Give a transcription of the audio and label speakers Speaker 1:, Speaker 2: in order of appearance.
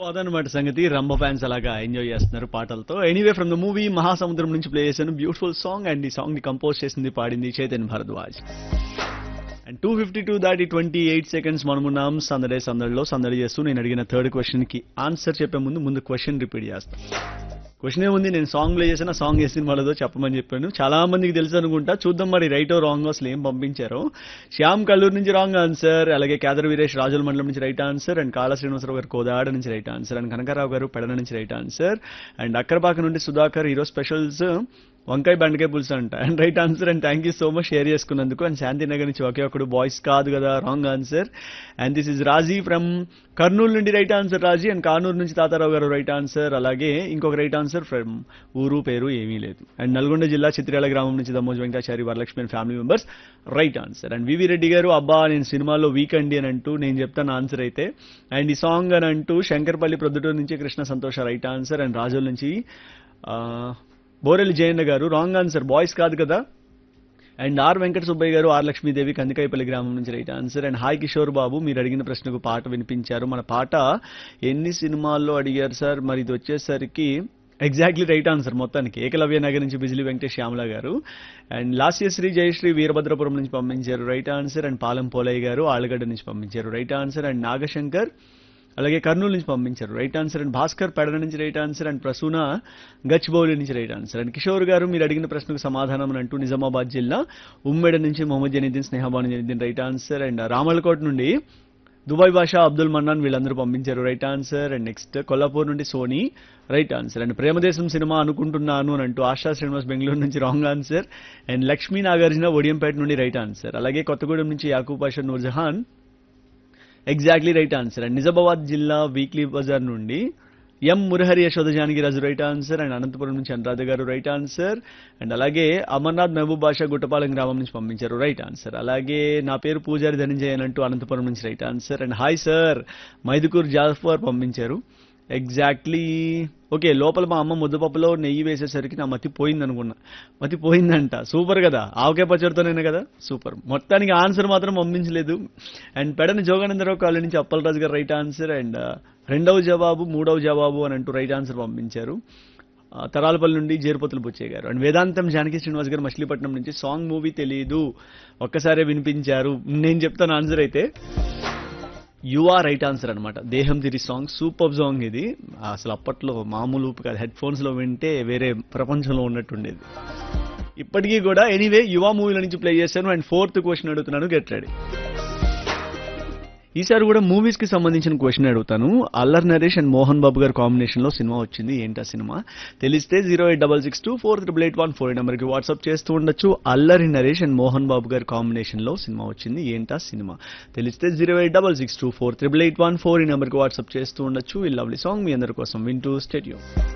Speaker 1: అదనమాట సంగతి రంబ ఫ్యాన్స్ అలాగా ఎంజాయ్ చేస్తున్నారు పాటలతో ఎనీవే ఫ్రమ్ ద మూవీ మహాసముద్రం నుంచి ప్లే చేశాను బ్యూటిఫుల్ సాంగ్ అండ్ ఈ సాంగ్ ని కంపోజ్ చేసింది పాడింది Chaitanya Bharadwaj and two fifty two దాటి ట్వంటీ ఎయిట్ సెకండ్స్ మనమున్నాం సందడే సందడిలో సందడి చేస్తూ నేను అడిగిన థర్డ్ క్వశ్చన్ కి ఆన్సర్ చెప్పే ముందు ముందు క్వశ్చన్ రిపీట్ చేస్తాను క్వశ్చన్ ఏముంది నేను సాంగ్ ప్లే చేసిన సాంగ్ వేసిన వాళ్ళతో చెప్పమని చెప్పాను చాలా మందికి తెలుసు అనుకుంటా చూద్దాం మరి రైటో రాంగ్ అసలు ఏం పంపించారో శ్యామ్ కల్లూరు నుంచి రాంగ్ ఆన్సర్ అలాగే కేదర్ వీరేష్ రాజుల మండలం నుంచి రైట్ ఆన్సర్ అండ్ కాళ శ్రీనివాసరావు గారు కోదాడ నుంచి రైట్ ఆన్సర్ అండ్ కనకారావు గారు పెడన నుంచి రైట్ ఆన్సర్ అండ్ అక్కరపాక నుండి సుధాకర్ హీరో స్పెషల్స్ వంకాయ బెండకాయ పులుసు అంట and right answer and thank you so much share చేసుకున్నందుకు అండ్ శాంతినగర్ నుంచి ఒకే ఒకడు బాయ్స్ కాదు కదా wrong answer and this is Raji from Kurnool నుండి right answer Raji and Kanuru నుంచి తాతారావు గారు రైట్ ఆన్సర్ అలాగే ఇంకొక రైట్ ఆన్సర్ ఫ్రమ్ ఊరు పేరు ఏమీ లేదు అండ్ నల్గొండ జిల్లా చిత్రాల గ్రామం నుంచి Dammoj Venkatachari Varalakshmi and family members right answer and V V Reddy garu అబ్బా నేను సినిమాలో వీక్ అండి అని అంటూ నేను చెప్తాను ఆన్సర్ అయితే అండ్ ఈ సాంగ్ అని అంటూ శంకర్పల్లి ప్రొద్దుటూరు నుంచి కృష్ణ సంతోష రైట్ ఆన్సర్ అండ్ రాజుల నుంచి ఆ, బోరెల్లి జయన్న గారు రాంగ్ ఆన్సర్ బాయ్స్ కాదు కదా అండ్ ఆర్ వెంకట సుబ్బయ్య గారు ఆర్ లక్ష్మీదేవి కందికాయపల్లి గ్రామం నుంచి right answer and hi Kishore Babu మీరు అడిగిన ప్రశ్నకు పాట వినిపించారు మన పాట ఎన్ని సినిమాల్లో అడిగారు సార్ మరి ఇది వచ్చేసరికి ఎగ్జాక్ట్లీ రైట్ ఆన్సర్ మొత్తానికి ఏకలవ్య నగర్ నుంచి బిజిలి వెంకటేష్ శ్యామల గారు అండ్ లాస్యశ్రీ జయశ్రీ వీరభద్రపురం నుంచి పంపించారు right answer and Palem Polaiah garu Allagadda నుంచి పంపించారు రైట్ ఆన్సర్ అండ్ నాగశంకర్ అలాగే కర్నూలు నుంచి పంపించారు right answer and Bhaskar Pedana నుంచి right answer and Prasuna Gachibowli నుంచి రైట్ ఆన్సర్ అండ్ కిషోర్ గారు మీరు అడిగిన ప్రశ్నకు సమాధానం అని అంటూ నిజామాబాద్ జిల్లా ఉమ్మేడ నుంచి Mohammed Janeeddin Snehabanu Janeeddin right answer and Ramalakot నుండి దుబాయ్ భాష అబ్దుల్ మన్నాన్ వీళ్ళందరూ పంపించారు right answer and next Kollapur నుండి Soni right answer and Premadesam cinema అనుకుంటున్నాను అని అంటూ ఆశా శ్రీనివాస్ బెంగళూరు నుంచి wrong answer and Lakshmi Nagarjuna Odiyampeta నుండి రైట్ ఆన్సర్ అలాగే కొత్తగూడెం నుంచి Yakub Pasha Noorjahan exactly right answer and Nizamabad జిల్లా వీక్లీ బజార్ నుండి M Murahari Yashoda Janagiraju right answer and Anantapuram నుంచి అనురాధ గారు రైట్ ఆన్సర్ అండ్ అలాగే అమర్నాథ్ మహబూబ్ బాషా గుట్టపాలెం గ్రామం నుంచి పంపించారు రైట్ ఆన్సర్ అలాగే నా పేరు పూజారి ధనంజయన్ అంటూ అనంతపురం నుంచి right answer and hi sir Mydukur Jafar పంపించారు ఎగ్జాక్ట్లీ ఓకే లోపల మా అమ్మ ముద్దపప్పులో నెయ్యి వేసేసరికి నా మతి పోయింది అనుకున్నా మతి పోయిందంట సూపర్ కదా ఆవకాయ పచ్చడితోనే కదా సూపర్ మొత్తానికి ఆన్సర్ మాత్రం పంపించలేదు అండ్ పెడని జోగానందరావు కాలనీ నుంచి అప్పలరాజు గారు రైట్ ఆన్సర్ అండ్ రెండవ జవాబు మూడవ జవాబు అని అంటూ రైట్ ఆన్సర్ పంపించారు ఆ, తరాలపల్లి నుండి జేరుపతులు బుచ్చయ్య గారు అండ్ వేదాంతం జానకి శ్రీనివాస్ గారు మచిలీపట్నం నుంచి సాంగ్ మూవీ తెలియదు ఒక్కసారే వినిపించారు నేను చెప్తాను ఆన్సర్ అయితే యు ఆర్ రైట్ ఆన్సర్ అనమాట దేహం తిరి సాంగ్ సూపర్ సాంగ్ ఇది అసలు అప్పట్లో మామూలు ఊపు కాదు హెడ్ ఫోన్స్ లో వింటే వేరే ప్రపంచంలో ఉన్నట్టుండేది ఇప్పటికీ కూడా ఎనీవే యువ మూవీల నుంచి ప్లే చేశాను అండ్ ఫోర్త్ క్వశ్చన్ అడుగుతున్నాను గెట్ రెడీ ఈసారి కూడా మూవీస్ కి సంబంధించిన క్వశ్చన్ అడుగుతాను అల్లర్ నరేష్ అండ్ మోహన్ బాబు గారి కాంబినేషన్ లో సినిమా వచ్చింది ఏంటా సినిమా తెలిస్తే zero eight double six two four triple eight one four number కి వాట్సాప్ చేస్తూ ఉండొచ్చు అల్లరి నరేష్ అండ్ మోహన్ బాబు గారి కాంబినేషన్ లో సినిమా వచ్చింది ఏంటా సినిమా తెలిస్తే zero eight double six two four triple eight one four ఈ నెంబర్ కి వాట్సాప్ చేస్తూ ఉండొచ్చు ఈ లవ్లీ సాంగ్ మీ అందరి కోసం వింటూ స్టేడియం